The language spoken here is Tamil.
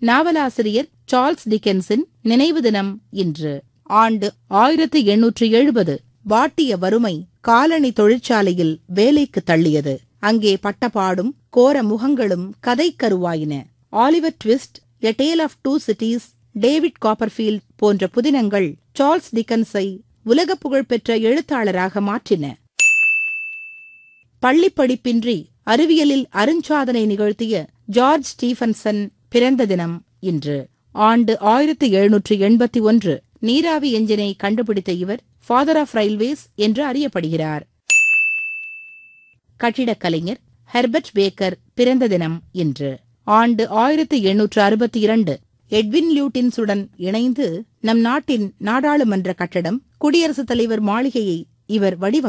நாவலாசிரியர் சார்ல்ஸ் டிக்கென்ஸின் நினைவு தினம் இன்று ஆண்டு ஆயிரத்து எண்ணூற்று எழுபது வாட்டிய வறுமை காலணி தொழிற்சாலையில் வேலைக்கு தள்ளியது அங்கே பட்டபாடும் கோர முகங்களும் கதைக்கருவாயின Oliver Twist a tale of two cities David Copperfield போன்ற புதினங்கள் சார்ல்ஸ் டிக்கன்ஸை உலக புகழ்பெற்ற எழுத்தாளராக மாற்றின பள்ளிப் படிப்பின்றி அறிவியலில் அருஞ்சாதனை நிகழ்த்திய ஜார்ஜ் ஸ்டீஃபன்சன் பிறந்த தினம் இன்று ஆண்டு ஆயிரத்தி எழுநூற்று எண்பத்தி ஒன்று நீராவி எஞ்சினை கண்டுபிடித்த இவர் ஃபாதர் ஆஃப் ரயில்வேஸ் என்று அறியப்படுகிறார் கட்டிடக் கலைஞர் ஹெர்பர்ட் பேக்கர் பிறந்த தினம் இன்று ஆண்டு ஆயிரத்தி எண்ணூற்று அறுபத்தி இரண்டு எட்வின் லியூட்டின்ஸுடன் இணைந்து நம் நாட்டின் நாடாளுமன்ற கட்டடம் குடியரசுத் தலைவர் மாளிகையை இவர் வடிவமைத்தார்